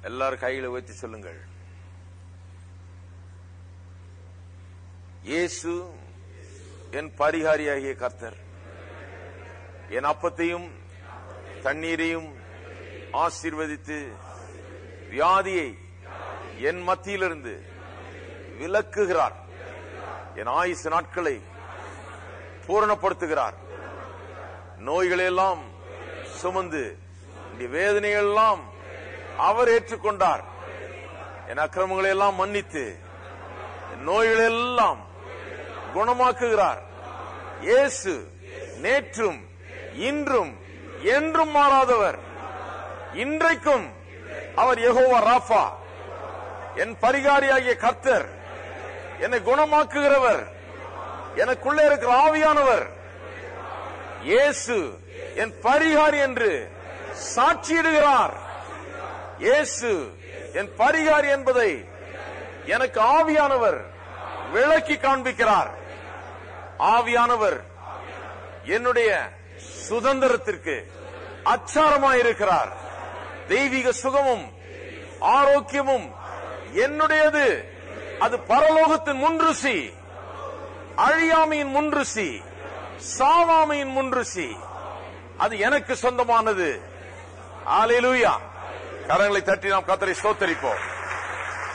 எல்லாரும் கைகளை உயர்த்தி சொல்லுங்கள் இயேசு என் பரிகாரியாகிய கர்த்தர் என் அப்பத்தையும் தண்ணீரையும் ஆசீர்வதித்து வியாதியை என் மத்தியிலிருந்து விலக்குகிறார் என் ஆயுசு நாட்களை பூரணப்படுத்துகிறார் நோய்களை எல்லாம் சுமந்து இந்த வேதனைகள் எல்லாம் அவர் ஏற்றுக்கொண்டார் என் அக்கிரமங்களை எல்லாம் மன்னித்து என் நோய்களை எல்லாம் குணமாக்குகிறார் இயேசு நேற்றும் இன்றும் என்றும் மாறாதவர் இன்றைக்கும் அவர் யெகோவா ராஃபா என் பரிகாரியாகிய கர்த்தர் என்னை குணமாக்குகிறவர் எனக்குள்ளே இருக்கிற ஆவியானவர் இயேசு என் பரிகாரி என்று சாட்சியிடுகிறார் இயேசு என் பரிகாரி என்பதை எனக்கு ஆவியானவர் விளக்கி காண்பிக்கிறார் ஆவியானவர் என்னுடைய சுதந்திரத்திற்கு அச்சாரமாயிருக்கிறார் தெய்வீக சுகமும் ஆரோக்கியமும் என்னுடையது அது பரலோகத்தின் முன்ருசி அழியாமையின் முன்ருசி சாவாமையின் முன்ருசி அது எனக்கு சொந்தமானது ஆலேலூயா கரங்களை தட்டி நாம் கத்தரை ஸ்தோத்தரிப்போம்